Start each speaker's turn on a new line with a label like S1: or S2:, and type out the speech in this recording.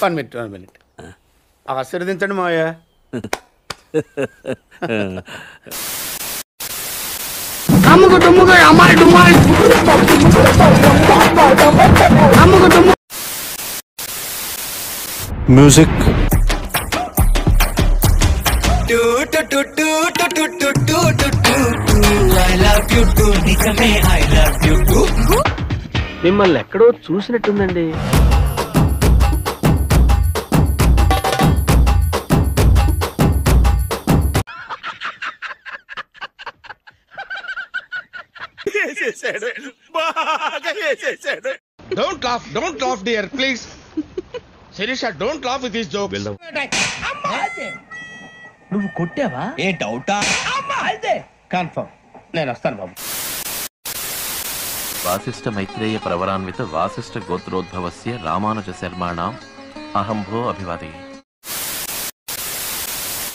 S1: one minute one minute ఆశీర్వదించండి మావయ్య అమ్ముకు డుమ్ముకు అమ్మాయి డుమ్మాయి అమ్ముకు డుమ్ము
S2: మ్యూజిక్
S3: మిమ్మల్ని ఎక్కడో చూసినట్టుందండి
S4: don't laugh don't laugh dear please Sirisha don't laugh with this joke
S5: నువ్వు కొట్టావా ఏ డౌటా అయితే కన్ఫర్మ్ నేను వస్తాను బాబు
S6: వాసిష్ఠ మైత్రేయ ప్రవరాన్విత వాసిష్ఠ గోత్రోద్భవస్య రామానుజ శర్మాణం అహంభో అభివాదే